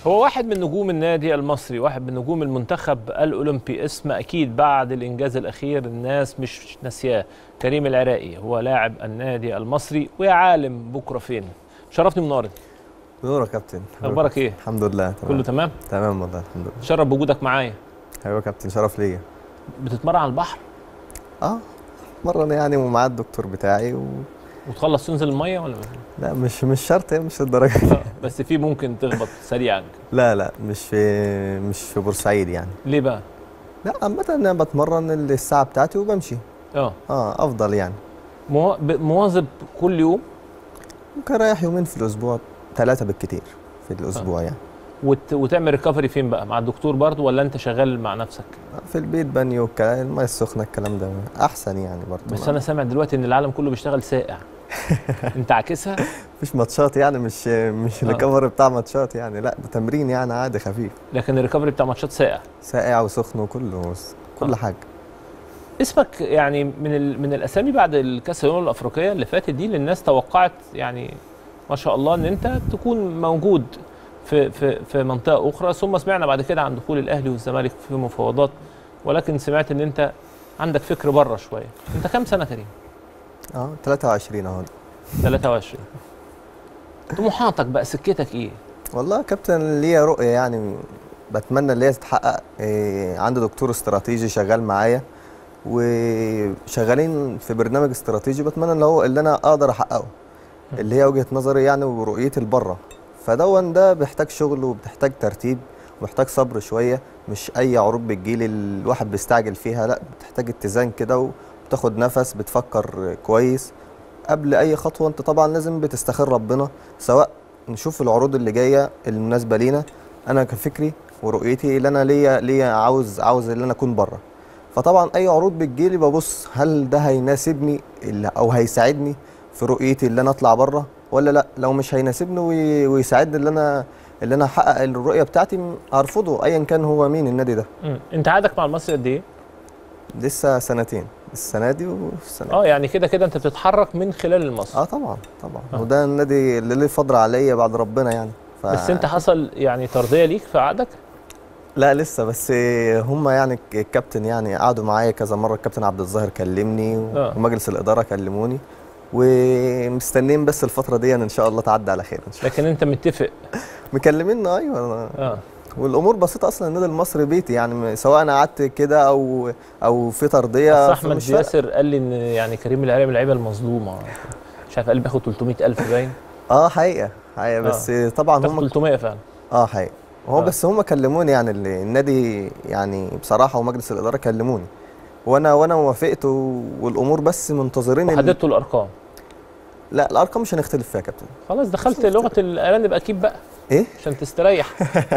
هو واحد من نجوم النادي المصري واحد من نجوم المنتخب الأولمبي اسم أكيد بعد الإنجاز الأخير الناس مش ناسياه كريم العراقي هو لاعب النادي المصري ويا عالم بكرة فين شرفني منورد نور يا كابتن أخبارك إيه؟ الحمد لله تمام كله تمام؟ تمام والله الحمد لله شرف بوجودك معايا حبيبي يا كابتن شرف ليا بتتمرن على البحر اه مرن يعني ومعاه الدكتور بتاعي و... وتخلص تنزل المية ولا لا مش مش شرط يعني مش الدرجه دي. آه، بس في ممكن تخبط سريعا لا لا مش في مش في بورسعيد يعني ليه بقى؟ لا عامة انا بتمرن الساعة بتاعتي وبمشي اه اه افضل يعني موا- ب- مواظب كل يوم ممكن رايح يومين في الاسبوع ثلاثة بالكتير في الاسبوع يعني وت... وتعمل ريكفري فين بقى؟ مع الدكتور برضو ولا أنت شغال مع نفسك؟ في البيت بانيو الكلام المية السخنة الكلام ده احسن يعني برضه بس أنا سامع دلوقتي إن العالم كله بيشتغل ساقع أنت عاكسها؟ مش ماتشات يعني مش مش آه. الكفر بتاع ماتشات يعني لا ده تمرين يعني عادي خفيف لكن الريكفري بتاع ماتشات ساقع ساقع وسخن وكله كل آه. حاجة اسمك يعني من ال... من الاسامي بعد الكاس الامم الافريقيه اللي فاتت دي اللي الناس توقعت يعني ما شاء الله ان انت تكون موجود في في في منطقه اخرى ثم سمعنا بعد كده عن دخول الاهلي والزمالك في مفاوضات ولكن سمعت ان انت عندك فكر بره شويه انت كام سنه كريم اه 23 اهو 23 طموحاتك بقى سكتك ايه والله يا كابتن ليا رؤية يعني بتمنى ان هي تتحقق إيه عندي دكتور استراتيجي شغال معايا وشغالين في برنامج استراتيجي بتمنى ان هو اللي انا اقدر احققه اللي هي وجهة نظري يعني ورؤيتي لبره فدون ده بيحتاج شغل وبتحتاج ترتيب وبيحتاج صبر شوية مش اي عروض بتجيل الواحد بيستعجل فيها لا بتحتاج اتزان كده وبتاخد نفس بتفكر كويس قبل اي خطوة انت طبعا لازم بتستخير ربنا سواء نشوف العروض اللي جايه المناسبه لينا انا كفكري ورؤيتي اللي انا ليا ليا عاوز عاوز ان انا اكون بره فطبعا اي عروض بتجيلي ببص هل ده هيناسبني اللي- او هيساعدني في رؤيتي اللي انا اطلع بره ولا لا لو مش هيناسبني وي- ويساعدني اللي انا اللي انا احقق الرؤيه بتاعتي م- ارفضه ايا كان هو مين النادي ده مم. انت عادك مع المصري قد ايه لسه سنتين السنه دي والسنه اه يعني كده كده انت بتتحرك من خلال المصري اه طبعا طبعا آه. وده النادي اللي ليه فضل عليا بعد ربنا يعني ف... بس انت حصل يعني ترضيه ليك في عقدك لا لسه بس هم يعني الكابتن يعني قعدوا معايا كذا مره الكابتن عبد الظاهر كلمني آه. ومجلس الاداره كلموني ومستنيين بس الفتره دي ان شاء الله تعدي على خير ان شاء لكن انت متفق الله مكلميننا ايوه اه والامور بسيطه اصلا النادي المصري بيتي يعني سواء انا قعدت كده او او في ترضيه بس احمد فمش فارقة. ياسر قال لي ان يعني كريم العراقي من اللعيبه المظلومه مش عارف قال بياخد 300000 باين اه حقيقه حقيقه بس طبعا بياخد هم 300 فعلا اه حقيقه هو آه. بس هم كلموني يعني ال- النادي يعني بصراحه ومجلس الاداره كلموني وانا وانا وافقت و- والامور بس منتظرين ال- وحددتوا الارقام لا الارقام مش هنختلف فيها يا كابتن خلاص دخلت لغه الارانب اكيد بقى ايه عشان تستريح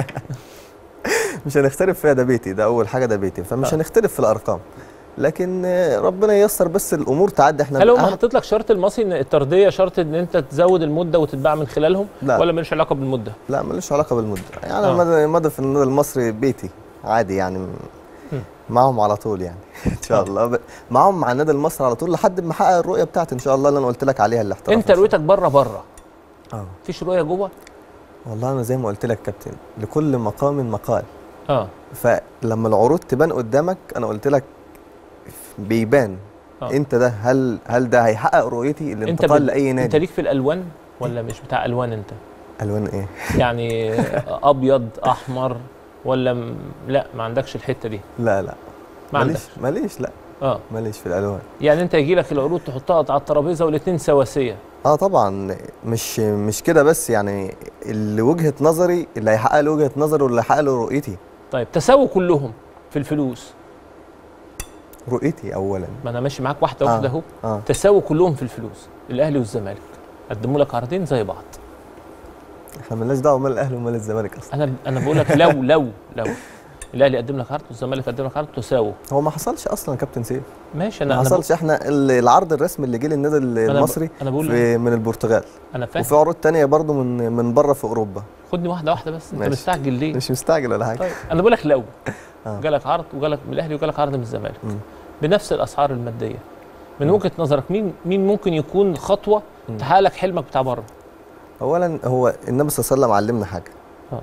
مش هنختلف فيها ده بيتي ده اول حاجه ده بيتي فمش آه. هنختلف في الارقام لكن آه، ربنا ييسر بس الامور تعدي احنا هل هم أهم- حطيت لك شرط المصري ان الترضيه شرط ان انت تزود المده وتتباع من خلالهم لا. ولا ملوش علاقه بالمده لا ملوش علاقه بالمده يعني آه. آه. مدى مدى في النادي المصري بيتي عادي يعني م- مم. معاهم على طول يعني ان شاء آه. الله ب... معاهم مع النادي المصري على طول لحد ما احقق الرؤيه بتاعتي ان شاء الله اللي انا قلت لك عليها الاحتراف انت رؤيتك بره بره اه مفيش رؤيه جوه والله انا زي ما قلت لك كابتن لكل مقام مقال اه فلما العروض تبان قدامك انا قلت لك بيبان آه. انت ده هل هل ده هيحقق رؤيتي انت الانتقال بال- لاي انت نادي ليك في الالوان ولا مش بتاع الوان انت الوان ايه يعني ابيض احمر ولا م... لا ما عندكش الحته دي لا لا ما ماليش عندكش ماليش لا اه ماليش في الالوان يعني انت يجي لك العروض تحطها على الترابيزه والاثنين سواسيه اه طبعا مش مش كده بس يعني اللي وجهه نظري اللي هيحقق لي وجهه نظري واللي هيحقق لي رؤيتي طيب تساووا كلهم في الفلوس رؤيتي اولا ما انا ماشي معاك واحده آه. واحده اهو اه تساووا كلهم في الفلوس الاهلي والزمالك قدموا لك عرضين زي بعض احنا مالناش دعوه مال الاهلي ومال الزمالك اصلا انا انا بقول لك لو لو لو الاهلي قدم لك عرض والزمالك قدم لك عرض تساووا هو ما حصلش اصلا يا كابتن سيف ماشي ما انا انا بقول- حصلش احنا ال- العرض الرسمي اللي جه للنادي أنا ب- المصري انا بقول في من البرتغال انا فاهم وفي عروض تانية برضو من من بره في اوروبا خدني واحده واحده بس انت ماشي. مستعجل ليه مش مستعجل ولا حاجه طيب انا بقول لك لو آه. جالك عرض وجالك من الاهلي وجالك عرض من الزمالك مم. بنفس الاسعار الماديه من مم. وجهه نظرك مين مين ممكن يكون خطوه مم. تحقق لك حلمك بتاع بره اولا هو النبي صلى الله عليه وسلم علمنا حاجه آه.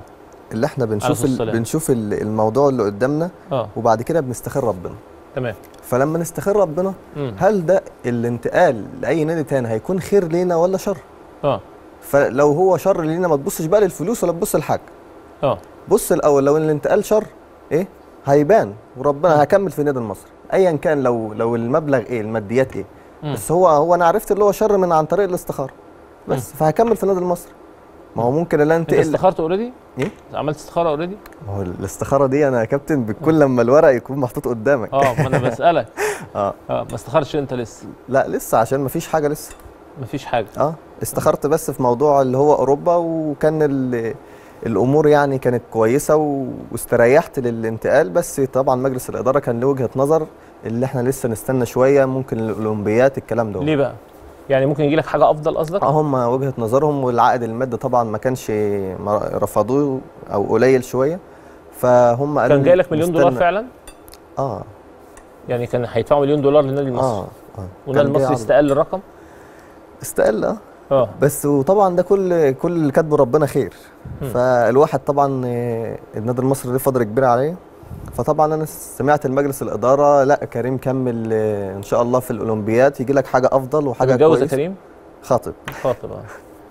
اللي احنا بنشوف الصلاة ال... والسلام. بنشوف ال- الموضوع اللي قدامنا اه وبعد كده بنستخير ربنا تمام فلما نستخير ربنا مم. هل ده الانتقال لاي نادي تاني هيكون خير لينا ولا شر اه فلو هو شر لينا ما تبصش بقى للفلوس ولا تبص لحاجه اه بص الاول لو الانتقال شر ايه هيبان وربنا هكمل في النادي المصري ايا كان لو لو المبلغ ايه الماديات ايه مم. بس هو هو انا عرفت اللي هو شر من عن طريق الاستخاره بس فهكمل في النادي المصري ما هو ممكن اللي انت انتقل استخرت اوريدي؟ ايه؟ عملت استخاره اوريدي؟ ما هو الاستخاره دي انا يا كابتن بكل لما الورق يكون محطوط قدامك اه ما انا بسالك اه اه ما استخرتش انت لسه لا لسه عشان ما فيش حاجه لسه مفيش حاجه اه استخرت بس في موضوع اللي هو اوروبا وكان ال- الامور يعني كانت كويسه و- واستريحت للانتقال بس طبعا مجلس الاداره كان له وجهه نظر اللي احنا لسه نستنى شويه ممكن الاولمبيات الكلام ده ليه بقى؟ يعني ممكن يجي لك حاجه افضل قصدك؟ اه هم وجهه نظرهم والعائد المادي طبعا ما كانش ما رفضوه او قليل شويه فهم قالوا كان جاي لك مليون دولار نستنى. فعلا؟ اه يعني كان هيدفعوا مليون دولار للنادي المصري اه اه والنادي كان جاي المصري عرض. استقل الرقم؟ استقل اه اه بس وطبعا ده كل كل اللي كاتبه ربنا خير مم. فالواحد طبعا آه، النادي المصري ليه فضل كبير عليه فطبعا انا سمعت المجلس الاداره لا كريم كمل آه، ان شاء الله في الاولمبياد يجي لك حاجه افضل وحاجه هتتجوز يا كويسه كريم؟ خاطب خاطب اه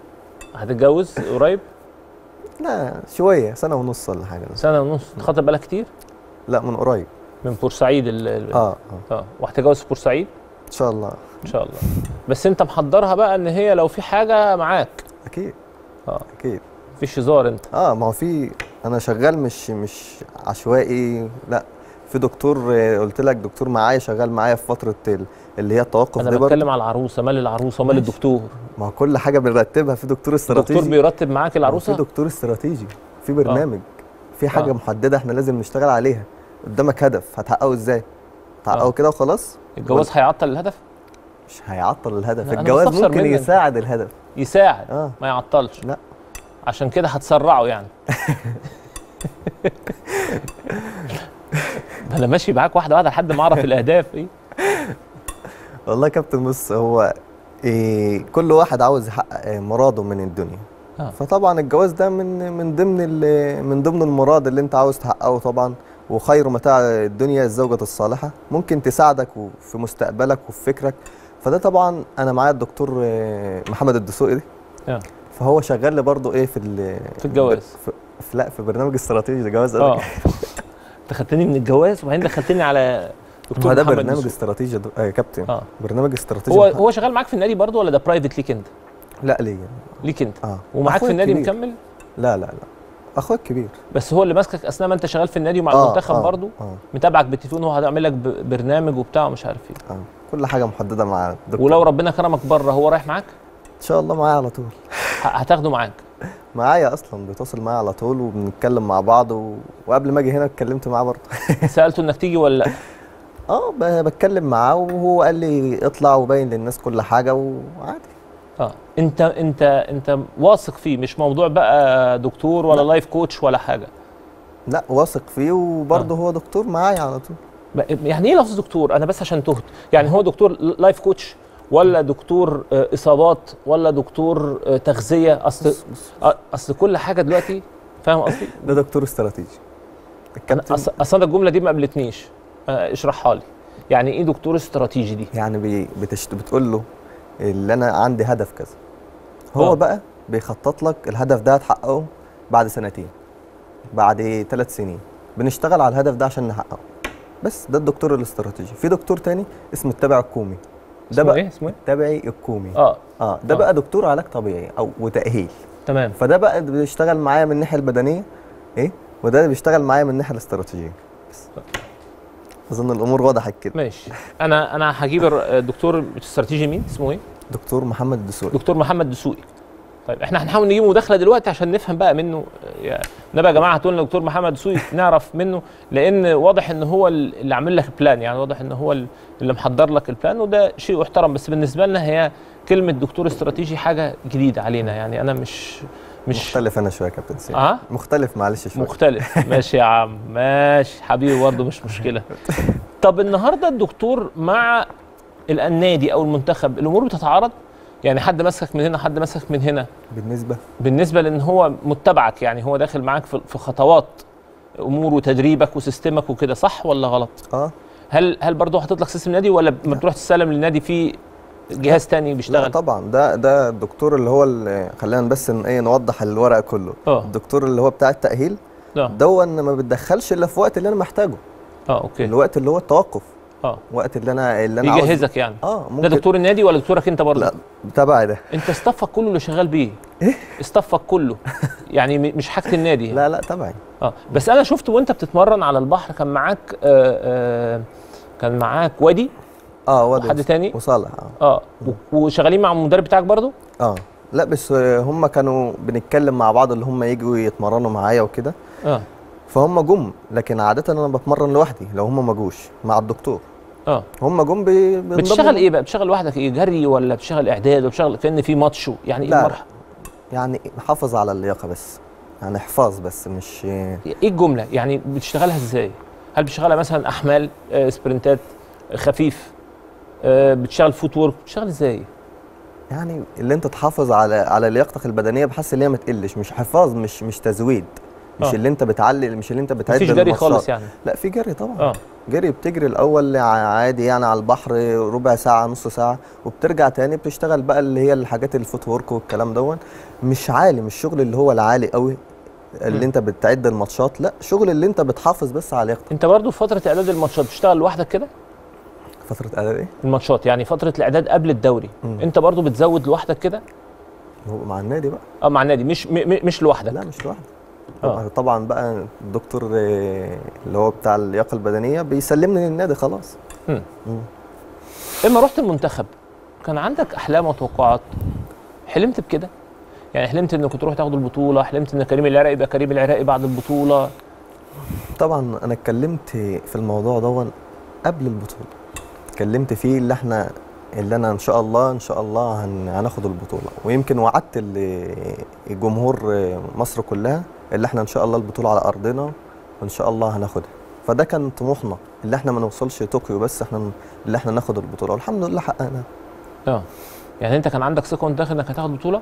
هتتجوز قريب؟ لا شويه سنه ونص ولا حاجه سنه ونص تخاطب بقالك كتير؟ لا من قريب من بورسعيد ال ال- اه اه اه وهتتجوز في بورسعيد؟ ان شاء الله ان شاء الله بس انت محضرها بقى ان هي لو في حاجه معاك اكيد اه اكيد مفيش هزار انت اه ما هو في انا شغال مش مش عشوائي لا في دكتور آه، قلت لك دكتور معايا شغال معايا في فتره ال- اللي هي التوقف انا دي برضه بتكلم على العروسه مال العروسه ومال ماشي. الدكتور ما هو كل حاجه بنرتبها في دكتور استراتيجي الدكتور بيرتب معاك ما هو العروسه في دكتور استراتيجي في برنامج في حاجه آه. محدده احنا لازم نشتغل عليها قدامك هدف هتحققه ازاي هتحققه آه. كده وخلاص الجواز هيعطل الهدف مش هيعطل الهدف أنا الجواز بستفسر ممكن منك. يساعد الهدف يساعد اه ما يعطلش لا. عشان كده هتسرعه يعني ده انا ماشي معاك واحده واحده لحد ما اعرف الاهداف ايه والله يا كابتن بص هو إيه كل واحد عاوز يحقق آه، مراده من الدنيا آه. فطبعا الجواز ده من من ضمن ال- من ضمن المراد اللي انت عاوز تحققه طبعا وخير متاع الدنيا الزوجة الصالحة ممكن تساعدك في مستقبلك وفي فكرك فده طبعا انا معايا الدكتور آه، محمد الدسوقي ده آه. فهو شغال لي برضه ايه في ال- في الجواز. في في لا في برنامج استراتيجي لجواز اه انت خدتني من الجواز وبعدين دخلتني على هو دكتور ده محمد برنامج يوسف. استراتيجي يا آه، يا كابتن اه برنامج استراتيجي هو محمد- هو شغال معاك في النادي برضه ولا ده برايفت ليك انت لا ليا ليك انت اه ومعاك في أخويا النادي الكبير. مكمل لا لا لا اخويا الكبير بس هو اللي ماسكك اثناء ما انت شغال في النادي ومع آه، المنتخب آه، برضه اه متابعك بالتليفون وهو هيعمل لك ب- برنامج وبتاع ومش عارف ايه اه كل حاجه محدده مع الدكتور ولو ربنا كرمك بره هو رايح معاك ان شاء الله معايا على طول ه- هتاخده معاك معايا اصلا بيتواصل معايا على طول وبنتكلم مع بعض و... وقبل ما اجي هنا اتكلمت معاه برضه سالته انك تيجي ولا لا اه ب- بتكلم معاه وهو قال لي اطلع وبين للناس كل حاجه وعادي اه انت انت انت واثق فيه مش موضوع بقى دكتور ولا لايف كوتش ولا حاجه لا واثق فيه وبرضه هو دكتور معايا على طول ب- يعني ايه لفظ دكتور انا بس عشان تهت يعني هو دكتور لايف كوتش ولا دكتور آه، اصابات ولا دكتور آه، تغذيه اصل بص بص آه، اصل كل حاجه دلوقتي فاهم قصدي ده دكتور استراتيجي انا الكابتن أص- اصل أنا الجمله دي ما قابلتنيش آه، اشرحها لي يعني ايه دكتور استراتيجي دي يعني بي... بتشت... بتقول له اللي انا عندي هدف كذا هو آه. بقى بيخطط لك الهدف ده هتحققه بعد سنتين بعد ثلاث سنين بنشتغل على الهدف ده عشان نحققه بس ده الدكتور الاستراتيجي في دكتور تاني اسمه التابع الكومي ده اسمه بقى ايه اسمه ايه التابعي الكومي اه اه ده آه. بقى دكتور علاج طبيعي او وتاهيل تمام فده بقى بيشتغل معايا من الناحيه البدنيه ايه وده اللي بيشتغل معايا من الناحيه الاستراتيجيه بس اظن الامور وضحت كده ماشي انا انا هجيب الر- الدكتور الاستراتيجي مين اسمه ايه دكتور محمد الدسوقي دكتور محمد دسوقي طيب احنا هنحاول نجيب مداخله دلوقتي عشان نفهم بقى منه يا نبقى يا جماعه هاتوا لنا دكتور محمد دسوقي نعرف منه لان واضح ان هو ال- اللي عامل لك البلان يعني واضح ان هو ال- اللي محضر لك البلان وده شيء يحترم بس بالنسبه لنا هي كلمه دكتور استراتيجي حاجه جديده علينا يعني انا مش مش مختلف انا شويه يا كابتن سيف اه مختلف معلش شويه مختلف ماشي يا عم ماشي حبيبي برضه مش مشكله طب النهارده الدكتور مع ال- النادي او المنتخب الامور بتتعارض يعني حد ماسكك من هنا حد ماسكك من هنا بالنسبه بالنسبه لان هو متبعك يعني هو داخل معاك في في خطوات امور وتدريبك وسيستمك وكده صح ولا غلط اه هل هل برضه حاطط لك سيستم نادي ولا لما بتروح تستلم للنادي في جهاز تاني لا بيشتغل طبعا ده ده الدكتور اللي هو اللي خلينا بس ان ايه نوضح الورق كله اه الدكتور اللي هو بتاع التاهيل اه دون ما بتدخلش الا في وقت اللي انا محتاجه اه اوكي الوقت اللي هو التوقف اه وقت اللي انا اللي انا عاوز- يجهزك يعني اه ده ممكن دكتور النادي ولا دكتورك انت برضه لا تبعي ده انت استفك كله اللي شغال بيه ايه استفك كله يعني م- مش حاجه النادي يعني. لا لا تبعي اه بس انا شفت وانت بتتمرن على البحر كان معاك آه آه كان معاك وادي اه واد وحد تاني وصالح اه اه و- وشغالين مع المدرب بتاعك برضه اه لا بس آه، هم كانوا بنتكلم مع بعض اللي هم يجوا يتمرنوا معايا وكده اه فهم جم لكن عاده انا بتمرن لوحدي لو هم ما جوش مع الدكتور اه هم جم بي- بينضموا- بتشتغل ايه بقى بتشتغل لوحدك ايه جري ولا بتشتغل اعداد ولا بتشتغل كان في ماتش و- يعني ايه لا. المرحله يعني نحافظ على اللياقه بس يعني حفاظ بس مش ايه الجمله يعني بتشتغلها ازاي هل بتشتغلها مثلا احمال آه سبرنتات آه خفيف آه بتشتغل فوت وورك بتشتغل ازاي يعني اللي انت تحافظ على على لياقتك البدنيه بحس ان هي ما تقلش مش حفاظ مش مش تزويد مش آه. اللي انت بتعلي مش اللي انت بتعد مفيش جري الماتشات. خالص يعني لا في جري طبعا اه جري بتجري الاول ع- عادي يعني على البحر ربع ساعه نص ساعه وبترجع تاني بتشتغل بقى اللي هي الحاجات الفوت وورك والكلام دون مش عالي مش شغل اللي هو العالي قوي اللي مم. انت بتعد الماتشات لا شغل اللي انت بتحافظ بس على لياقتك انت برضو في فتره اعداد الماتشات بتشتغل لوحدك كده فتره اعداد ايه الماتشات يعني فتره الاعداد قبل الدوري مم. انت برضو بتزود لوحدك كده هو مع النادي بقى اه مع النادي مش م م مش لوحدك لا مش لوحدي آه. طبعا بقى الدكتور آه، اللي هو بتاع اللياقه البدنيه بيسلمني للنادي خلاص مم. مم. اما رحت المنتخب كان عندك احلام وتوقعات حلمت بكده يعني حلمت انك تروح تاخد البطوله حلمت ان كريم العراقي يبقى كريم العراقي بعد البطوله طبعا انا اتكلمت في الموضوع دون قبل البطوله اتكلمت فيه اللي احنا اللي انا ان شاء الله ان شاء الله هن هناخد البطوله ويمكن وعدت ال- الجمهور مصر كلها اللي احنا ان شاء الله البطوله على ارضنا وان شاء الله هناخدها فده كان طموحنا اللي احنا ما نوصلش طوكيو بس احنا اللي احنا ناخد البطوله والحمد لله حققنا اه يعني انت كان عندك ثقه وانت داخل انك هتاخد بطوله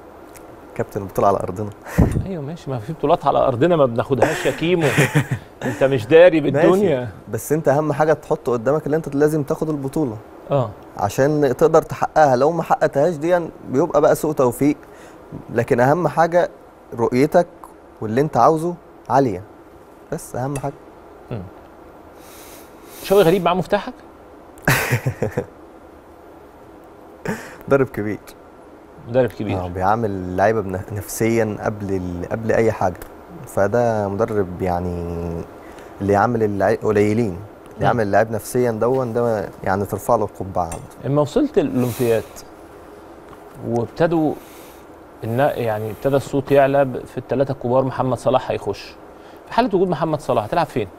كابتن البطوله على ارضنا ايوه ماشي ما في بطولات على ارضنا ما بناخدهاش يا كيمو انت مش داري بالدنيا بس انت اهم حاجه تحط قدامك اللي انت لازم تاخد البطوله اه عشان تقدر تحققها لو ما حققتهاش دي بيبقى بقى سوء توفيق لكن اهم حاجه رؤيتك واللي انت عاوزه عاليه بس اهم حاجه شوقي غريب معاه مفتاحك مدرب كبير مدرب كبير آه بيعامل اللعيبه بن- نفسيا قبل ال... قبل اي حاجه فده مدرب يعني اللي يعامل اللعيب قليلين اللي يعامل اللاعب نفسيا دون ده يعني ترفع له القبعه على طول. لما وصلت الاولمبياد وابتدوا النا يعني ابتدى الصوت يعلى ب- في الثلاثه الكبار محمد صلاح هيخش في حاله وجود محمد صلاح هتلعب فين؟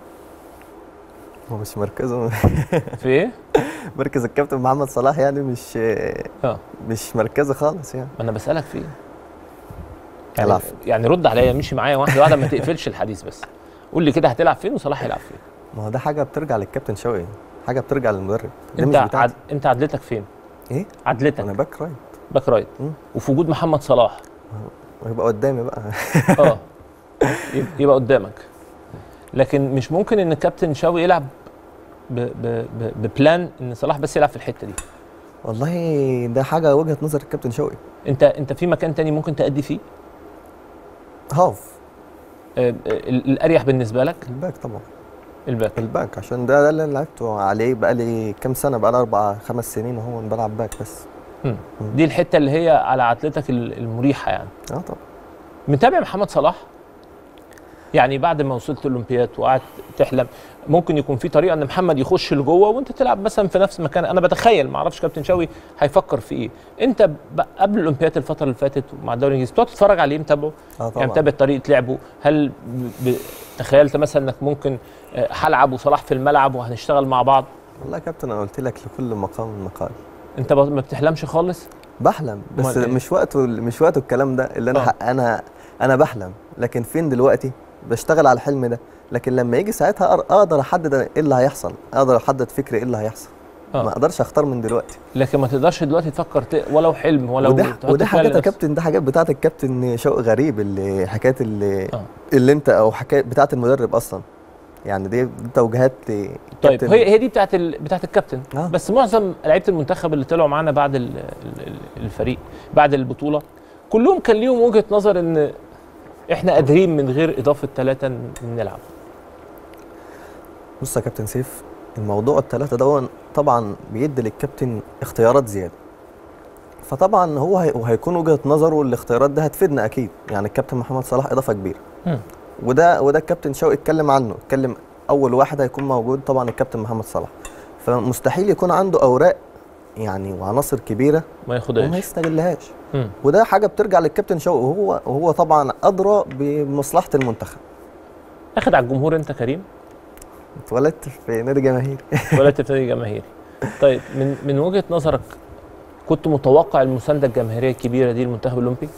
هو مش مركزه في ايه؟ مركز الكابتن محمد صلاح يعني مش اه مش مركزه خالص يعني ما انا بسالك فين؟ يعني, هلعب فين. يعني رد عليا مشي معايا واحده واحده ما تقفلش الحديث بس قول لي كده هتلعب فين وصلاح هيلعب فين؟ ما هو ده حاجه بترجع للكابتن شوقي حاجه بترجع للمدرب ده انت مش بتاعتي. عد... انت عدلتك فين؟ ايه عدلتك انا باك رايت باك رايت مم. وفي وجود محمد صلاح ويبقى قدامي بقى اه يب- يبقى قدامك لكن مش ممكن ان الكابتن شاوي يلعب ب... ب... ب... ببلان ان صلاح بس يلعب في الحته دي والله ده حاجه وجهه نظر الكابتن شوقي انت انت في مكان تاني ممكن تأدي فيه هاف آه، آه، ال- الاريح بالنسبه لك الباك طبعا الباك الباك عشان ده ده اللي أنا لعبته عليه بقى لي كام سنه بقى لي اربع خمس سنين اهو بلعب باك بس مم. دي الحته اللي هي على عتلتك ال- المريحه يعني اه طبعا متابع محمد صلاح يعني بعد ما وصلت الاولمبياد وقعدت تحلم ممكن يكون في طريقه ان محمد يخش لجوه وانت تلعب مثلا في نفس مكان انا بتخيل ما اعرفش كابتن شاوي هيفكر في ايه انت ب- قبل الاولمبياد الفتره اللي فاتت مع الدوري الانجليزي بتقعد تتفرج عليه متابعه اه يعني طبعا متابع طريقه لعبه هل ب... ب... تخيلت مثلا انك ممكن آه، هلعب وصلاح في الملعب وهنشتغل مع بعض والله يا كابتن انا قلت لك لكل مقام مقال انت ب- ما بتحلمش خالص بحلم بس أمال إيه؟ مش وقته مش وقته الكلام ده اللي انا آه. حق انا انا بحلم لكن فين دلوقتي بشتغل على الحلم ده لكن لما يجي ساعتها أر- اقدر احدد ايه اللي هيحصل اقدر احدد فكري ايه اللي هيحصل آه. ما اقدرش اختار من دلوقتي لكن ما تقدرش دلوقتي تفكر ت... ولو حلم ولو وده تقعد وده تتكلم حاجات يا نفسك. كابتن ده حاجات بتاعت الكابتن شوقي غريب اللي حكايه اللي آه. اللي انت او حكايه بتاعت المدرب اصلا يعني دي, دي توجيهات طيب كابتن. هي هي دي بتاعت ال... بتاعت الكابتن آه. بس معظم لعيبه المنتخب اللي طلعوا معانا بعد ال... ال- ال- الفريق بعد البطوله كلهم كان ليهم وجهه نظر ان احنا قادرين من غير اضافه ثلاثه نلعب بص يا كابتن سيف الموضوع الثلاثه دون طبعا بيدي للكابتن اختيارات زياده فطبعا هو هي... هيكون وجهه نظره الاختيارات ده هتفيدنا اكيد يعني الكابتن محمد صلاح اضافه كبيره مم. وده وده الكابتن شوقي اتكلم عنه اتكلم اول واحد هيكون موجود طبعا الكابتن محمد صلاح فمستحيل يكون عنده اوراق يعني وعناصر كبيره ما وما ياخدهاش يستغلهاش مم. وده حاجه بترجع للكابتن شوقي وهو وهو طبعا ادرى بمصلحه المنتخب اخد على الجمهور انت كريم اتولدت في نادي جماهيري ولا تبتدي جماهيري طيب من من وجهه نظرك كنت متوقع المسانده الجماهيريه الكبيره دي للمنتخب الاولمبي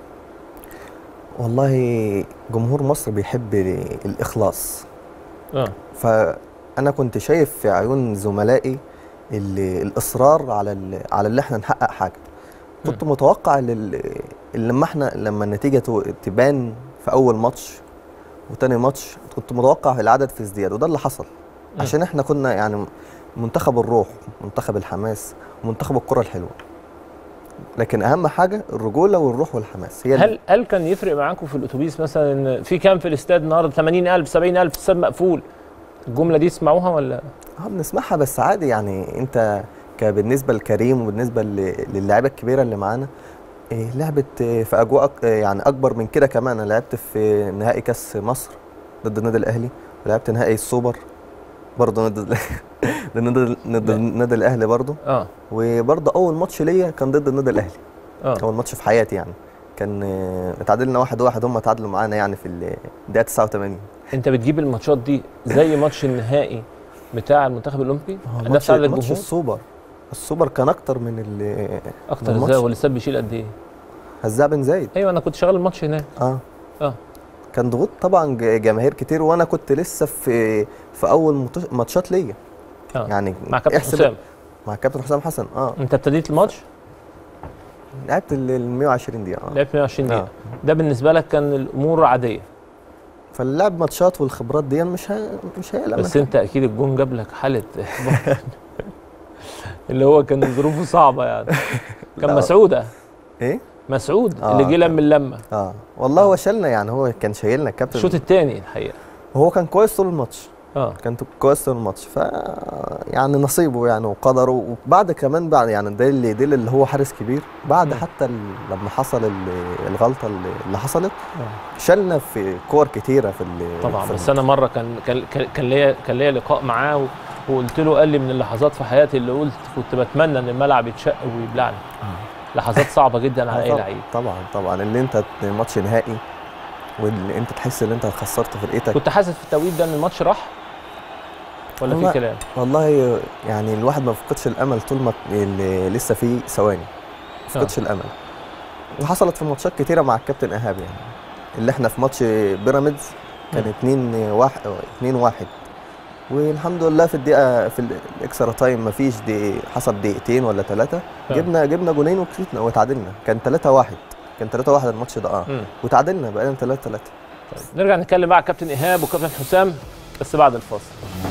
والله جمهور مصر بيحب الاخلاص اه فانا كنت شايف في عيون زملائي اللي الاصرار على ال- على اللي احنا نحقق حاجه كنت متوقع لل- اللي لما احنا لما النتيجه تو- تبان في اول ماتش وتاني ماتش كنت متوقع العدد في ازدياد وده اللي حصل مم. عشان احنا كنا يعني منتخب الروح منتخب الحماس ومنتخب الكره الحلوه لكن اهم حاجه الرجوله والروح والحماس هي اللي- هل هل كان يفرق معاكم في الاتوبيس مثلا ان في كام في الاستاد النهارده 80000 70000 الاستاد مقفول الجمله دي تسمعوها ولا اه بنسمعها بس عادي يعني انت ك- بالنسبه لكريم وبالنسبه ل- للاعيبه الكبيره اللي معانا إيه لعبت إيه في اجواء أك- إيه يعني اكبر من كده كمان انا لعبت في نهائي كاس مصر ضد النادي الاهلي ولعبت نهائي السوبر برضه ضد ال- ضد النادي ضد النادي الاهلي برضه اه وبرضه اول ماتش ليا كان ضد النادي الاهلي اه اول ماتش في حياتي يعني كان آه، اتعادلنا واحد واحد هم اتعادلوا معانا يعني في الدقيقه 89 انت بتجيب الماتشات دي زي ماتش النهائي بتاع المنتخب الاولمبي ماتش نفس عدد ماتش الجمهور السوبر السوبر كان اكتر من ال اكتر من ازاي الماتش. هو الاستاد بيشيل قد ايه هزاع بن زايد ايوه انا كنت شغال الماتش هناك اه اه كان ضغوط طبعا ج- جماهير كتير وانا كنت لسه في في اول مط- ماتشات ليا اه يعني مع كابتن احسب- حسام مع كابتن حسام حسن اه انت ابتديت الماتش لعبت ال 120 دقيقه اه لعبت 120 دقيقه آه. ده بالنسبه لك كان الامور عاديه فاللعب ماتشات والخبرات دي مش ه... مش هيقلق بس انت اكيد الجون جاب لك حاله إحباط. اللي هو كان ظروفه صعبه يعني كان لا. مسعوده ايه مسعود آه، اللي جه كان- لم اللمه اه والله هو شالنا يعني هو كان شايلنا الكابتن الشوط الثاني الحقيقه هو كان كويس طول الماتش اه كان كويس طول الماتش ف يعني نصيبه يعني وقدره وبعد كمان بعد يعني ده اللي ده اللي هو حارس كبير بعد مم. حتى ال- لما حصل ال- الغلطه اللي اللي حصلت شالنا في كور كتيره في ال- طبعا في بس انا مره كان كان كان- كان ليا كان ليا لقاء معاه و- وقلت له قال لي من اللحظات في حياتي اللي قلت كنت بتمنى ان الملعب يتشق ويبلعني لحظات صعبه جدا على اي طبعا- لعيب طبعا طبعا اللي انت ماتش نهائي واللي انت تحس ان انت خسرت فرقتك كنت حاسس في التوقيت ده ان الماتش راح ولا في والله- كلام والله يعني الواحد ما فقدش الامل طول ما اللي لسه فيه ثواني ما فقدش الامل وحصلت في ماتشات كتيره مع الكابتن ايهاب يعني اللي احنا في ماتش بيراميدز كان مم. 2 1 2 1 والحمد لله في الدقيقه في الاكسترا تايم ما فيش دقيقة حسب دقيقتين ولا ثلاثه آه. جبنا جبنا جونين وكسبنا وتعادلنا كان 3 1 كان 3 1 الماتش ده اه مم. وتعادلنا بقينا 3 3 طيب. نرجع نتكلم بقى على كابتن ايهاب وكابتن حسام بس بعد الفاصل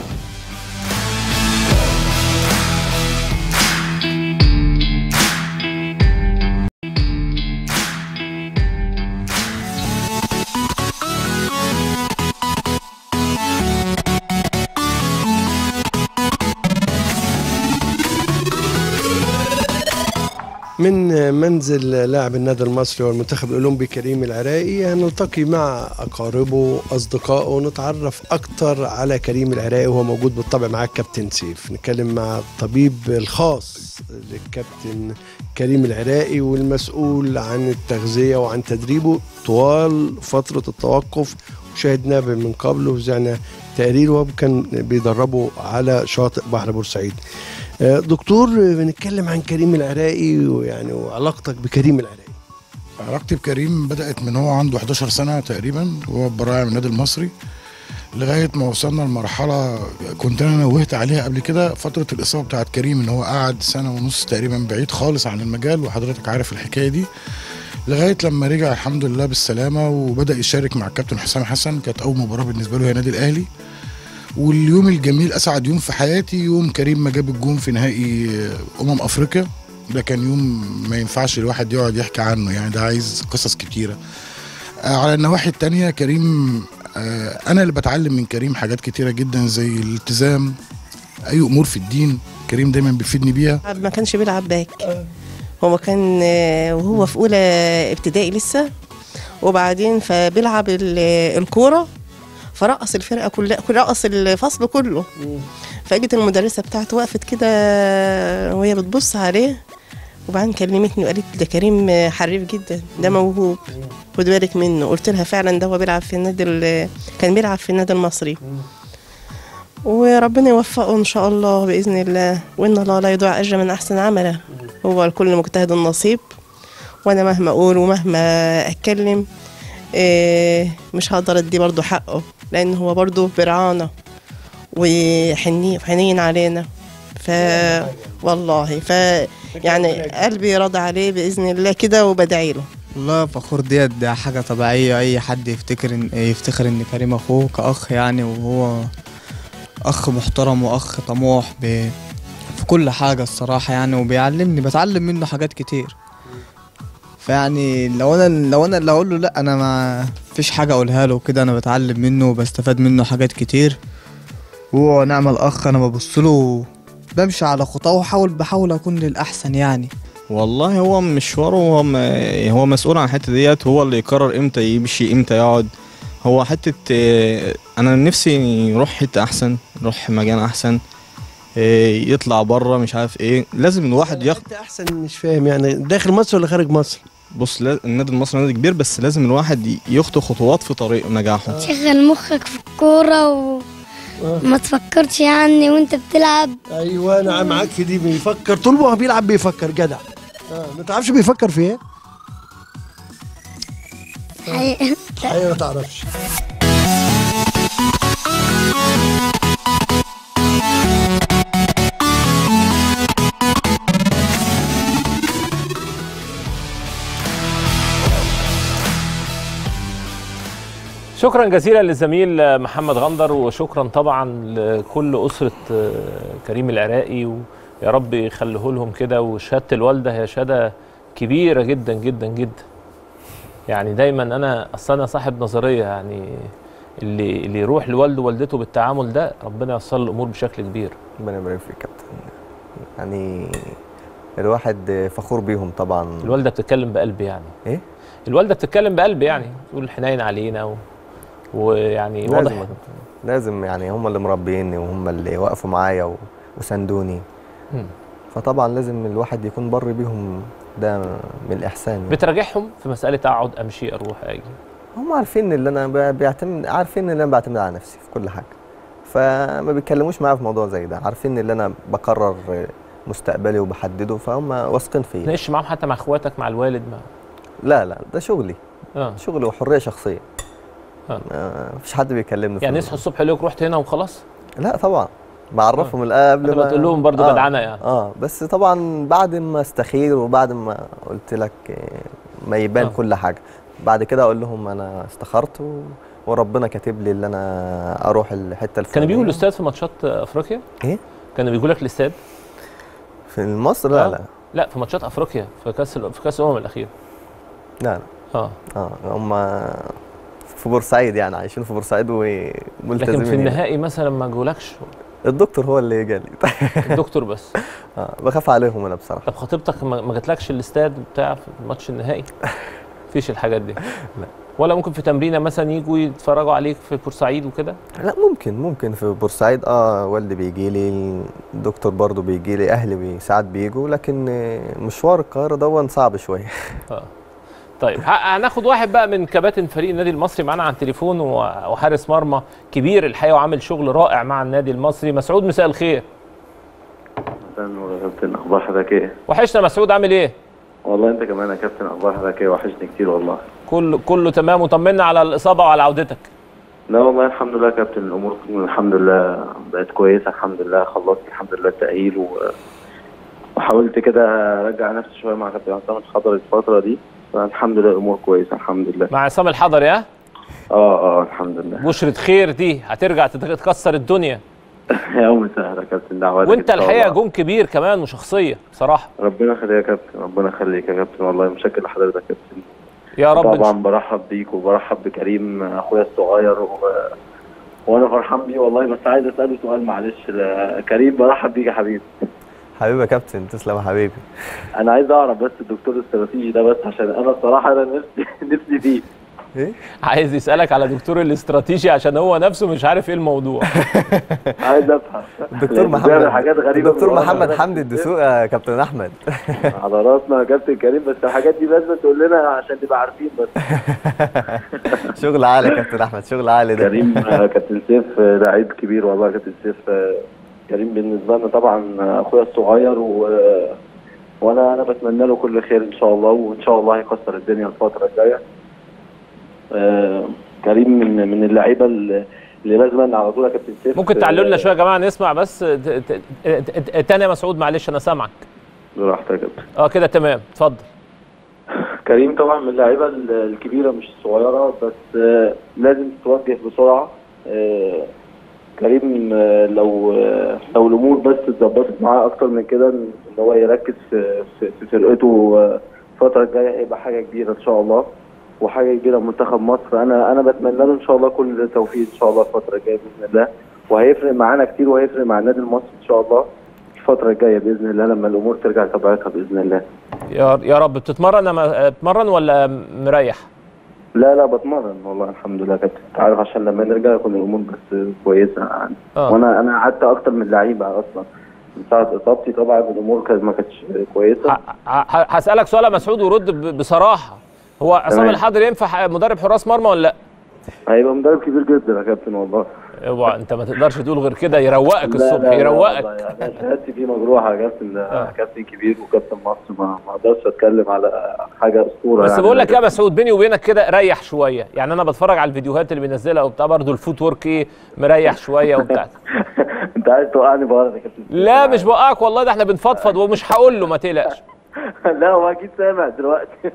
من منزل لاعب النادي المصري والمنتخب الاولمبي كريم العراقي هنلتقي مع اقاربه اصدقائه ونتعرف اكتر على كريم العراقي وهو موجود بالطبع معاك كابتن سيف نتكلم مع الطبيب الخاص للكابتن كريم العراقي والمسؤول عن التغذيه وعن تدريبه طوال فتره التوقف وشاهدناه من قبل وزعنا تقرير وهو كان بيدربه على شاطئ بحر بورسعيد آه، دكتور آه، بنتكلم عن كريم العراقي ويعني وعلاقتك بكريم العراقي علاقتي بكريم بدأت من هو عنده 11 سنة تقريبا وهو براعي من النادي المصري لغايه ما وصلنا لمرحله كنت انا نوهت عليها قبل كده فتره الاصابه بتاعت كريم ان هو قعد سنه ونص تقريبا بعيد خالص عن المجال وحضرتك عارف الحكايه دي لغايه لما رجع الحمد لله بالسلامه وبدا يشارك مع الكابتن حسام حسن كانت اول مباراه بالنسبه له هي نادي الاهلي واليوم الجميل اسعد يوم في حياتي يوم كريم ما جاب الجون في نهائي امم افريقيا ده كان يوم ما ينفعش الواحد يقعد يحكي عنه يعني ده عايز قصص كتيره آه، على النواحي التانية كريم آه، انا اللي بتعلم من كريم حاجات كتيره جدا زي الالتزام اي امور في الدين كريم دايما بيفيدني بيها ما كانش بيلعب باك هو كان آه، وهو في اولى ابتدائي لسه وبعدين فبيلعب ال- الكوره فرقص الفرقه كلها رقص الفصل كله فاجت المدرسه بتاعته وقفت كده وهي بتبص عليه وبعدين كلمتني وقالت ده كريم حريف جدا ده موهوب خد بالك منه قلت لها فعلا ده هو بيلعب في النادي ال- كان بيلعب في النادي المصري وربنا يوفقه ان شاء الله باذن الله وان الله لا يضيع اجر من احسن عمله هو الكل مجتهد النصيب وانا مهما اقول ومهما اتكلم إيه، مش هقدر ادي برضه حقه لان هو برضه برعانا وحنين حنين علينا ف والله ف يعني قلبي راضي عليه باذن الله كده وبدعي له والله فخور ديت ده حاجة طبيعية أي حد يفتكر إن يفتخر إن كريم أخوه كأخ يعني وهو أخ محترم وأخ طموح ب... في كل حاجة الصراحة يعني وبيعلمني بتعلم منه حاجات كتير فيعني لو أنا لو أنا اللي أقول له لأ أنا ما فيش حاجة أقولها له كده أنا بتعلم منه وبستفاد منه حاجات كتير وهو نعم الأخ أنا ببص له بمشي على خطاه وحاول بحاول أكون للأحسن يعني والله هو مشواره هو م... هو مسؤول عن الحته ديت هو اللي يقرر امتى يمشي امتى يقعد هو حته آه، انا نفسي يروح حته احسن يروح مكان احسن آه، يطلع بره مش عارف ايه لازم الواحد ياخد انت احسن مش فاهم يعني داخل مصر ولا خارج مصر بص لا- النادي المصري نادي كبير بس لازم الواحد ي- يخطو خطوات في طريق نجاحه شغل مخك في الكورة وما تفكرش يعني وانت بتلعب ايوه انا معاك في دي بيفكر طول ما هو بيلعب بيفكر جدع اه ما تعرفش بيفكر في ايه؟ حقيقة. ايوه ما تعرفش شكرا جزيلا للزميل محمد غندر وشكرا طبعا لكل اسره آه، كريم العراقي ويا رب يخليه لهم كده وشهاده الوالده هي شهاده كبيره جدا جدا جدا يعني دايما انا اصل انا صاحب نظريه يعني اللي اللي يروح لوالده ووالدته بالتعامل ده ربنا ييسر له الامور بشكل كبير ربنا يبارك فيك يا كابتن يعني الواحد فخور بيهم طبعا الوالده بتتكلم بقلب يعني ايه الوالده بتتكلم بقلب يعني تقول حنين علينا و... ويعني لازم واضح يا كابتن. لازم يعني هم اللي مربيني وهم اللي وقفوا معايا و- وساندوني مم. فطبعا لازم الواحد يكون بر بيهم ده من الاحسان يعني. بتراجعهم في مساله اقعد امشي اروح اجي هم عارفين ان انا ب- بيعتمد عارفين ان انا بعتمد على نفسي في كل حاجه فما بيتكلموش معايا في موضوع زي ده عارفين ان انا بقرر مستقبلي وبحدده فهم واثقين فيا تناقش معاهم حتى مع اخواتك مع الوالد مع لا لا ده شغلي اه شغلي وحريه شخصيه آه. ما فيش حد بيكلمني في يعني الموضوع. يصحوا الصبح يقول لك رحت هنا وخلاص لا طبعا بعرفهم الآن قبل انت بتقول لهم برضه آه. جدعنه يعني اه بس طبعا بعد ما استخير وبعد ما قلت لك آه، ما يبان آه. آه. كل حاجه بعد كده اقول لهم انا استخرت و... وربنا كاتب لي ان انا اروح الحته الفلانيه كانوا بيجوا الاستاد في ماتشات افريقيا ايه كانوا بيجوا لك الاستاد في مصر لا آه. لا لا في ماتشات افريقيا في كاس ال- في كاس الامم الاخير لا لا اه اه هم في بورسعيد يعني عايشين في بورسعيد وملتزمين لكن في هنا. النهائي مثلا ما جولكش الدكتور هو اللي جالي الدكتور بس اه بخاف عليهم انا بصراحه طب خطيبتك ما ما جاتلكش الاستاد بتاع في الماتش النهائي مفيش الحاجات دي لا. ولا ممكن في تمرينه مثلا يجوا يتفرجوا عليك في بورسعيد وكده لا ممكن ممكن في بورسعيد اه والدي بيجي لي الدكتور برضو بيجي لي اهلي بي ساعات بيجوا لكن آه، مشوار القاهره دون صعب شويه اه طيب ه- هناخد واحد بقى من كباتن فريق النادي المصري معانا على التليفون و- وحارس مرمى كبير الحقيقه وعامل شغل رائع مع النادي المصري مسعود مساء الخير نور يا كابتن اخبار حضرتك ايه؟ وحشنا مسعود عامل ايه والله انت كمان يا كابتن اخبار حضرتك ايه وحشني كتير والله كله كله تمام وطمنا على الاصابه وعلى عودتك لا والله الحمد لله يا كابتن الامور الحمد لله بقت كويسه الحمد لله خلصت الحمد لله التاهيل و... وحاولت كده ارجع نفسي شويه مع كابتن عصام الخضر الفتره دي فالحمد لله الامور كويسه الحمد لله مع عصام الحضري ها اه اه الحمد لله بشرة خير دي هترجع تت- تكسر الدنيا يوم سهل يا كابتن دعواتك وانت إن شاء الحقيقه الله. جون كبير كمان وشخصيه بصراحه ربنا يخليك يا كابتن ربنا يخليك يا كابتن والله مشكل لحضرتك يا كابتن يا رب إن طبعا برحب بيك وبرحب بكريم اخويا الصغير و... وانا فرحان بيه والله بس عايز اساله سؤال معلش لا، كريم برحب بيك يا حبيبي حبيبي يا كابتن تسلم يا حبيبي انا عايز اعرف بس الدكتور الاستراتيجي ده بس عشان انا الصراحه انا نفسي نفسي فيه ايه عايز يسالك على دكتور الاستراتيجي عشان هو نفسه مش عارف ايه الموضوع عايز افهم الدكتور لأن بيعمل محمد حاجات غريبه الدكتور من ورا محمد حضرتك. حمدي الدسوق يا كابتن احمد على راسنا يا كابتن كريم بس الحاجات دي لازم تقول لنا عشان تبقى عارفين بس شغل عالي يا كابتن احمد شغل عالي ده كريم آه، كابتن سيف آه، لعيب كبير والله كابتن سيف آه، كريم بالنسبه لنا طبعا آه، اخويا الصغير و آه، وانا انا بتمنى له كل خير ان شاء الله وان شاء الله هيكسر الدنيا الفتره الجايه آه، كريم من من اللعيبه اللي اللي لازم على طول يا كابتن سيف ممكن تعلوا لنا آه، شويه يا جماعه نسمع بس ت- ت- ت- ت- تاني يا مسعود معلش انا سامعك براحتك يا كابتن اه كده تمام اتفضل كريم طبعا من اللعيبه ال- الكبيره مش الصغيره بس آه، لازم تتوجه بسرعه آه، كريم آه، لو آه، لو الامور بس اتظبطت معاه اكتر من كده ان هو يركز في في, في فرقته آه، الفتره الجايه هيبقى حاجه كبيره ان شاء الله وحاجه كبيره منتخب مصر انا انا بتمنى له ان شاء الله كل التوفيق ان شاء الله الفتره الجايه باذن الله وهيفرق معانا كتير وهيفرق مع النادي المصري ان شاء الله الفتره الجايه باذن الله لما الامور ترجع لطبيعتها باذن الله يا يا رب بتتمرن أما- بتتمرن ولا مريح لا لا بتمرن والله الحمد لله كابتن انت عارف عشان لما نرجع يكون الامور بس كويسه يعني آه. وانا انا قعدت اكتر من لعيبه اصلا من ساعه اصابتي طبعا الامور كانت ما كانتش كويسه ه- ه- هسالك سؤال يا مسعود ورد ب- بصراحه هو عصام تمام. الحضر ينفع مدرب حراس مرمى ولا لا؟ هيبقى مدرب كبير جدا يا كابتن والله اوعى انت ما تقدرش تقول غير كده يروقك لا، الصبح لا، لا، يروقك والله يعني أنا شهادتي فيه مجروحه يا كابتن ده آه. كابتن كبير وكابتن مصر ما ما اقدرش اتكلم على حاجه اسطوره بس يعني بقول لك يا مسعود بيني وبينك كده ريح شويه يعني انا بتفرج على الفيديوهات اللي بينزلها وبتاع برضه الفوت ورك ايه مريح شويه وبتاع انت عايز توقعني بغلط يا كابتن لا مش بوقعك والله ده احنا بنفضفض ومش هقول له ما تقلقش لا هو اكيد سامع دلوقتي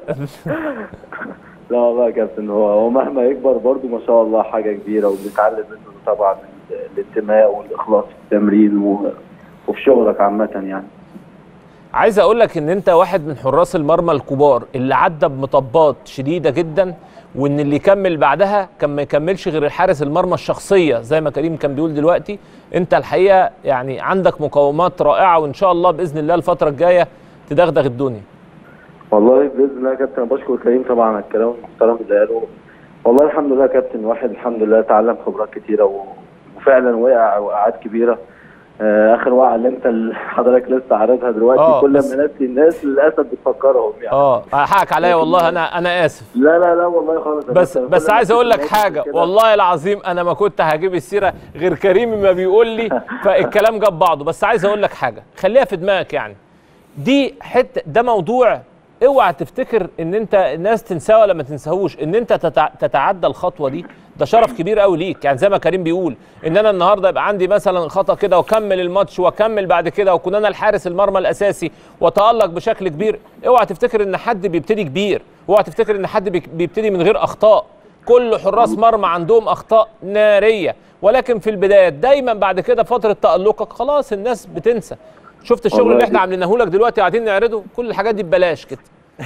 لا والله يا كابتن هو هو مهما يكبر برضه ما شاء الله حاجه كبيره وبنتعلم منه طبعا الانتماء والاخلاص في التمرين و- وفي شغلك عامه يعني عايز اقول لك ان انت واحد من حراس المرمى الكبار اللي عدى بمطبات شديده جدا وان اللي يكمل بعدها كان ما يكملش غير الحارس المرمى الشخصيه زي ما كريم كان بيقول دلوقتي انت الحقيقه يعني عندك مقومات رائعه وان شاء الله باذن الله الفتره الجايه تدغدغ الدنيا والله باذن الله يا كابتن أنا بشكر كريم طبعا على الكلام المحترم اللي قاله والله الحمد لله يا كابتن واحد الحمد لله اتعلم خبرات كتيره و- وفعلا وقع وقعات كبيره آه، اخر وقعه اللي انت اللي حضرتك لسه عارضها دلوقتي آه، كل بس- ما ناسي الناس للاسف بتفكرهم يعني اه حقك عليا والله انا انا اسف لا لا لا والله خالص يا بس كابتن. بس كل ما عايز اقول لك تفتكر حاجه كده- والله العظيم انا ما كنت هجيب السيره غير كريم ما بيقول لي فالكلام جاب بعضه بس عايز اقول لك حاجه خليها في دماغك يعني دي حته ده موضوع اوعى تفتكر ان انت الناس تنساه ولا ما تنساهوش ان انت تتع... تتعدى الخطوه دي ده شرف كبير قوي ليك يعني زي ما كريم بيقول ان انا النهارده يبقى عندي مثلا خطا كده واكمل الماتش واكمل بعد كده واكون انا الحارس المرمى الاساسي واتالق بشكل كبير اوعى تفتكر ان حد بيبتدي كبير اوعى تفتكر ان حد بيك- بيبتدي من غير اخطاء كل حراس مرمى عندهم اخطاء ناريه ولكن في البدايات دايما بعد كده فتره تالقك خلاص الناس بتنسى شفت الشغل والله اللي احنا دي- عاملينه لك دلوقتي قاعدين نعرضه كل الحاجات دي ببلاش كده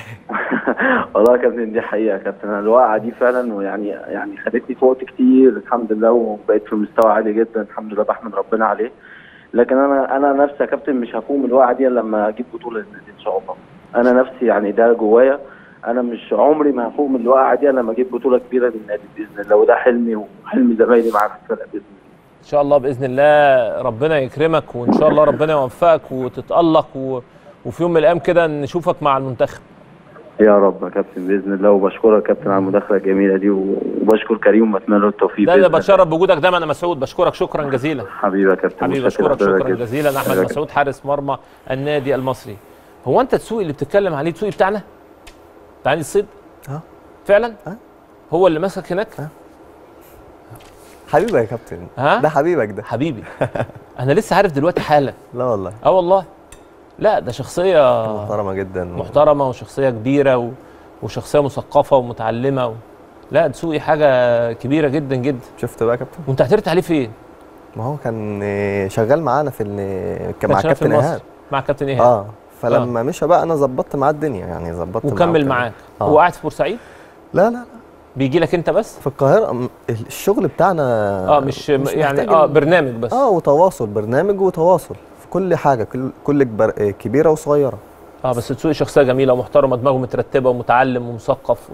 والله يا كابتن دي حقيقه يا كابتن انا الوقعه دي فعلا ويعني يعني خدتني في وقت كتير الحمد لله وبقيت في مستوى عالي جدا الحمد لله بحمد ربنا عليه لكن انا انا نفسي يا كابتن مش هفوق الوقعه دي إلا لما اجيب بطوله للنادي ان شاء الله انا نفسي يعني ده جوايا انا مش عمري ما هفوق من الوقعه دي إلا لما اجيب بطوله كبيره للنادي باذن الله وده حلمي وحلم زمايلي معايا في الفرقه باذن الله ان شاء الله باذن الله ربنا يكرمك وان شاء الله ربنا يوفقك وتتالق و... وفي يوم من الايام كده نشوفك مع المنتخب يا رب يا كابتن باذن الله وبشكرك يا كابتن على المداخله الجميله دي وبشكر كريم وبتمنى له التوفيق ده بإذن اللي الله. بتشرف بوجودك دايما انا مسعود بشكرك شكرا جزيلا حبيبي يا كابتن حبيبي متشكر بشكرك لحضرتك شكرا جدا. جزيلا احمد حبيبي يا مسعود حارس مرمى النادي المصري هو انت السوق اللي بتتكلم عليه السوق بتاعنا بتاع نادي الصيد اه فعلا اه. هو اللي ماسك هناك اه. حبيبك يا كابتن ها؟ ده حبيبك ده حبيبي انا لسه عارف دلوقتي حالا لا والله اه والله لا ده شخصيه محترمه جدا محترمه وشخصيه كبيره و... وشخصيه مثقفه ومتعلمه و... لا دسوقي حاجه كبيره جدا جدا شفت بقى يا كابتن وانت اعترضت عليه فين؟ ما هو كان آه، شغال معانا في ال- كان مع كان شغال في كابتن مصر. ايهاب مع كابتن ايهاب اه فلما مشى بقى انا ظبطت معاه الدنيا يعني ظبطت معاه وكمل وكده. معاك آه. هو قاعد في بورسعيد لا لا لا بيجي لك انت بس في القاهره م- الشغل بتاعنا اه مش, مش يعني محتاج اه ال- برنامج بس اه وتواصل برنامج وتواصل في كل حاجه كل كل كبر... آه، كبيره وصغيره اه بس دسوقي شخصيه جميله ومحترمه دماغه مترتبه ومتعلم ومثقف و...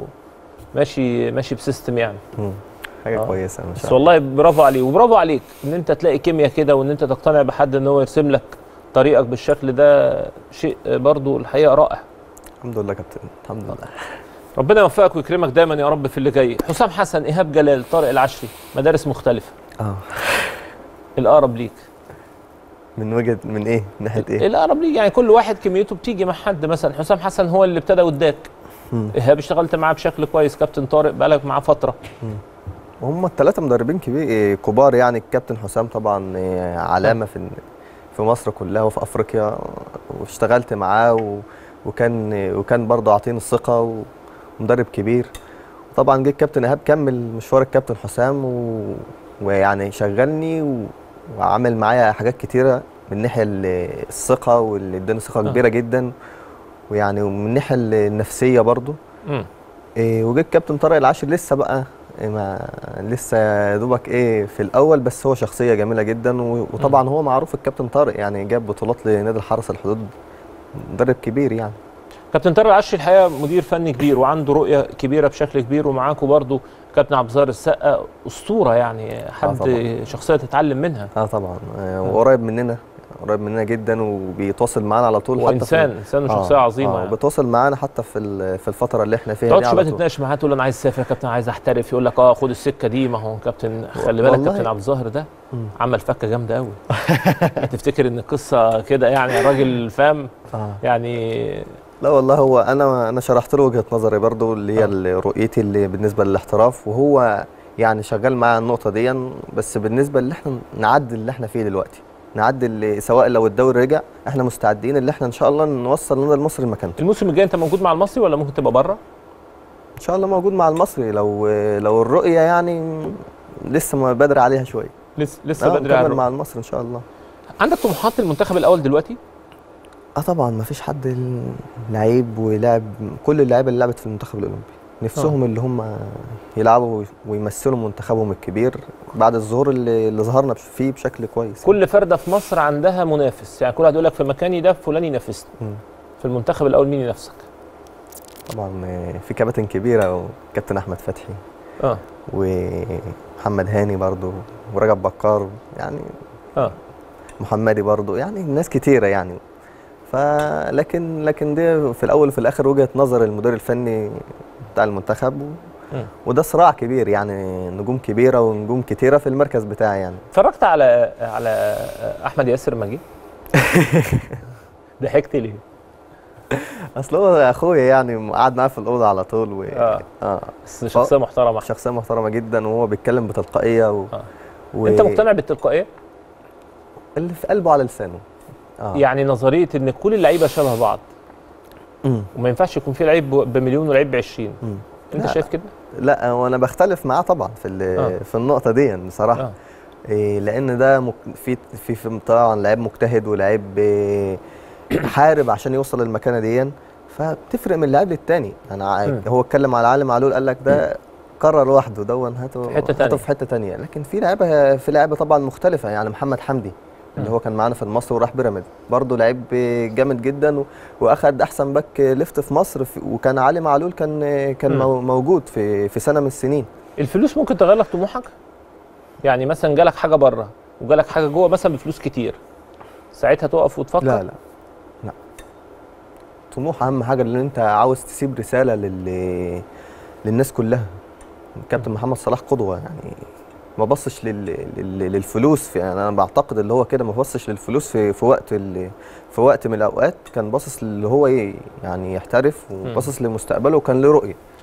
ماشي ماشي بسيستم يعني مم. حاجه آه. كويسه ما بس شاء الله والله برافو عليه وبرافو عليك ان انت تلاقي كيمياء كده وان انت تقتنع بحد ان هو يرسم لك طريقك بالشكل ده شيء برضو الحقيقه رائع الحمد لله يا كابتن الحمد لله ربنا يوفقك ويكرمك دايما يا رب في اللي جاي حسام حسن ايهاب جلال طارق العشري مدارس مختلفه اه الاقرب ليك من وجهه من ايه من ناحيه ايه الاقرب ليك يعني كل واحد كميته بتيجي مع حد مثلا حسام حسن هو اللي ابتدى واداك مم. ايهاب اشتغلت معاه بشكل كويس كابتن طارق بقالك معاه فتره هم الثلاثه مدربين كبير كبار يعني الكابتن حسام طبعا آه، علامه في في مصر كلها وفي افريقيا واشتغلت معاه و... وكان وكان برضه عاطيني الثقه ومدرب كبير طبعا جه الكابتن ايهاب كمل مشوار الكابتن حسام و... ويعني شغلني و... وعمل معايا حاجات كتيره من الناحيه ال- الثقه واللي اداني ثقه آه. كبيره جدا ويعني ومن الناحيه النفسيه برضه مم. إيه وجه الكابتن طارق العاشر لسه بقى إيه ما لسه يا دوبك ايه في الاول بس هو شخصيه جميله جدا و- وطبعا هو معروف الكابتن طارق يعني جاب بطولات لنادي الحرس الحدود مدرب كبير يعني كابتن طارق العشري الحقيقه مدير فني كبير وعنده رؤيه كبيره بشكل كبير ومعاكم برضو كابتن عبد الظاهر السقا اسطوره يعني حد طبعاً. شخصيه تتعلم منها اه طبعا آه وقريب مننا قريب مننا جدا وبيتواصل معانا على طول حتى في وانسان انسان وشخصيه عظيمه اه يعني. بيتواصل معانا حتى في ال- في الفتره اللي احنا ما فيها دي تقعدش على بقى طول. تتناقش معاه تقول له انا عايز اسافر يا كابتن عايز احترف يقول لك اه خد السكه دي ما هو كابتن خلي بالك والله. كابتن عبد الظاهر ده مم. عمل فكه جامده قوي تفتكر ان القصه كده يعني الراجل فاهم آه. يعني لا والله هو انا انا شرحت له وجهه نظري برضو اللي هي اللي رؤيتي اللي بالنسبه للاحتراف وهو يعني شغال معايا النقطه دي بس بالنسبه اللي احنا نعدل اللي احنا فيه دلوقتي نعدل سواء لو الدوري رجع احنا مستعدين اللي احنا ان شاء الله نوصل النادي المصري لمكانته الموسم الجاي انت موجود مع المصري ولا ممكن تبقى بره؟ ان شاء الله موجود مع المصري لو لو الرؤيه يعني لسه ما بدري عليها شويه لسه لسه آه، بدري على نكمل مع الرؤية. المصري ان شاء الله عندك طموحات المنتخب الاول دلوقتي؟ اه طبعا ما فيش حد لعيب ولاعب كل اللعيبه اللي لعبت في المنتخب الاولمبي نفسهم اللي هم يلعبوا ويمثلوا منتخبهم الكبير بعد الظهور اللي, اللي ظهرنا فيه بشكل كويس كل فرده في مصر عندها منافس يعني كل واحد يقول لك في مكاني ده فلان ينافسني مم. في المنتخب الاول مين ينافسك؟ طبعا آه، في كباتن كبيره وكابتن احمد فتحي اه ومحمد هاني برضو ورجب بكار يعني اه محمدي برضو يعني ناس كتيره يعني فلكن لكن دي في الاول وفي الاخر وجهه نظر المدير الفني بتاع المنتخب و... مم. وده صراع كبير يعني نجوم كبيره ونجوم كتيره في المركز بتاعي يعني اتفرجت على على احمد ياسر مجيد ضحكت ليه؟ اصل هو اخويا يعني قعد معايا في الاوضه على طول و... آه. اه بس شخصيه محترمه شخصيه محترمه جدا وهو بيتكلم بتلقائيه و... آه. و... انت مقتنع بالتلقائيه؟ اللي في قلبه على لسانه اه يعني نظريه ان كل اللعيبه شبه بعض مم. وما ينفعش يكون في لعيب ب- بمليون ولعيب ب 20 مم. انت لا. شايف كده؟ لا وانا بختلف معاه طبعا في ال- آه. في النقطه دي بصراحه آه. إيه لان ده مك... في في في طبعا لعيب مجتهد ولعيب إيه، حارب عشان يوصل للمكانه دي فبتفرق من لاعب للتاني انا ع- مم. هو اتكلم على علي معلول قال لك ده قرر لوحده دون هاته في حتة هاته تانية. في حته تانية لكن في لعيبه في لعيبه طبعا مختلفه يعني محمد حمدي اللي مم. هو كان معانا في المصري وراح بيراميدز برضه لعيب جامد جدا و... واخد احسن باك ليفت في مصر في... وكان علي معلول كان كان مم. مو- موجود في في سنه من السنين الفلوس ممكن تغير لك طموحك؟ يعني مثلا جالك حاجه بره وجالك حاجه جوه مثلا بفلوس كتير ساعتها تقف وتفكر؟ لا لا لا طموح اهم حاجه ان انت عاوز تسيب رساله لل... للناس كلها كابتن محمد صلاح قدوه يعني ما بصش لل... لل... للفلوس في يعني انا بعتقد اللي هو كده ما بصش للفلوس في في وقت ال... في وقت من الاوقات كان باصص اللي هو ايه يعني يحترف وباصص لمستقبله وكان له رؤيه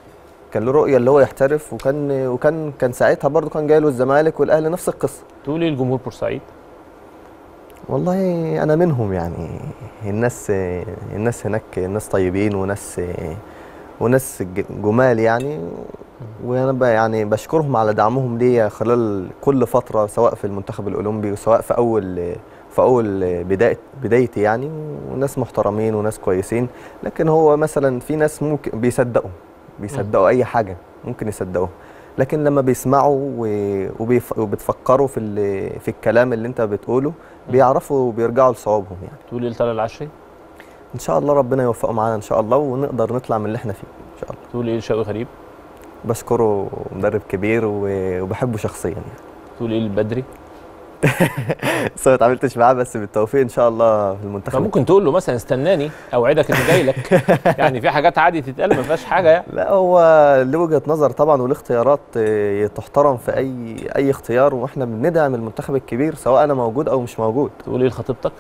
كان له رؤيه اللي هو يحترف وكان وكان كان ساعتها برضه كان جاي له الزمالك والاهلي نفس القصه تقول ايه لجمهور بورسعيد والله انا منهم يعني الناس الناس هناك ناس طيبين وناس وناس ج- جمال يعني وانا ب- يعني بشكرهم على دعمهم ليا خلال كل فتره سواء في المنتخب الاولمبي وسواء في اول في اول بدايه بدايتي يعني وناس محترمين وناس كويسين لكن هو مثلا في ناس ممكن بيصدقوا بيصدقوا اي حاجه ممكن يصدقوها لكن لما بيسمعوا و- وبيف- وبتفكروا في ال- في الكلام اللي انت بتقوله بيعرفوا وبيرجعوا لصوابهم يعني تقول ايه لطلال العشري ان شاء الله ربنا يوفقه معانا ان شاء الله ونقدر نطلع من اللي احنا فيه ان شاء الله تقول ايه لشوقي غريب بشكره مدرب كبير و- وبحبه شخصيا يعني تقول ايه للبدري لسه ما اتعاملتش معاه بس بالتوفيق ان شاء الله في المنتخب فممكن تقول له مثلا استناني اوعدك اني جاي لك يعني في حاجات عادي تتقال ما فيهاش حاجه يعني لا هو له وجهه نظر طبعا وله اختيارات آه، تحترم في اي اي اختيار واحنا بندعم المنتخب الكبير سواء انا موجود او مش موجود تقول ايه لخطيبتك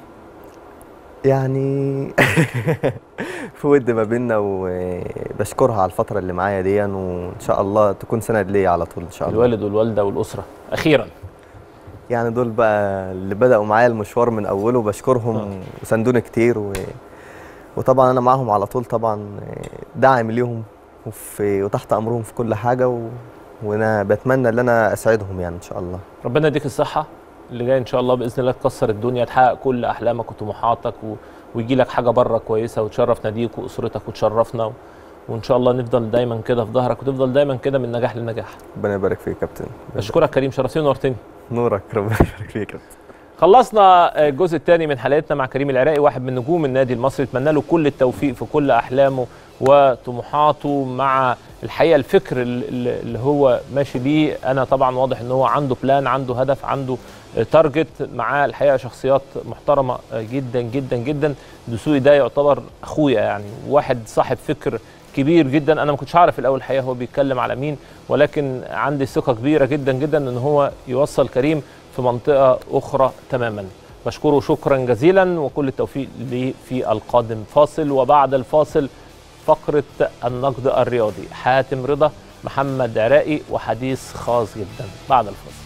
يعني في ود ما بيننا وبشكرها على الفتره اللي معايا دي وان شاء الله تكون سند ليا على طول ان شاء الله الوالد والوالده والاسره اخيرا يعني دول بقى اللي بدأوا معايا المشوار من أوله بشكرهم وساندوني كتير و... وطبعا أنا معاهم على طول طبعا داعم ليهم وفي... وتحت أمرهم في كل حاجة و... وأنا بتمنى إن أنا أسعدهم يعني إن شاء الله ربنا يديك الصحه اللي جاي ان شاء الله باذن الله تكسر الدنيا تحقق كل احلامك وطموحاتك و... ويجي لك حاجه بره كويسه وتشرف ناديك واسرتك وتشرفنا و... وان شاء الله نفضل دايما كده في ظهرك وتفضل دايما كده من نجاح لنجاح ربنا يبارك فيك يا كابتن بشكرك كريم شرفتني ونورتني نورك ربنا يبارك فيك يا كابتن خلصنا الجزء الثاني من حلقتنا مع كريم العراقي واحد من نجوم النادي المصري اتمنى له كل التوفيق في كل احلامه وطموحاته مع الحقيقه الفكر اللي اللي هو ماشي بيه انا طبعا واضح ان هو عنده بلان عنده هدف عنده تارجت معاه الحقيقه شخصيات محترمه جدا جدا جدا دسوقي ده يعتبر اخويا يعني واحد صاحب فكر كبير جدا انا ما كنتش عارف الاول الحقيقه هو بيتكلم على مين ولكن عندي ثقه كبيره جدا جدا ان هو يوصل كريم في منطقه اخرى تماما بشكره شكرا جزيلا وكل التوفيق ليه في القادم فاصل وبعد الفاصل فقره النقد الرياضي حاتم رضا محمد عراقي وحديث خاص جدا بعد الفاصل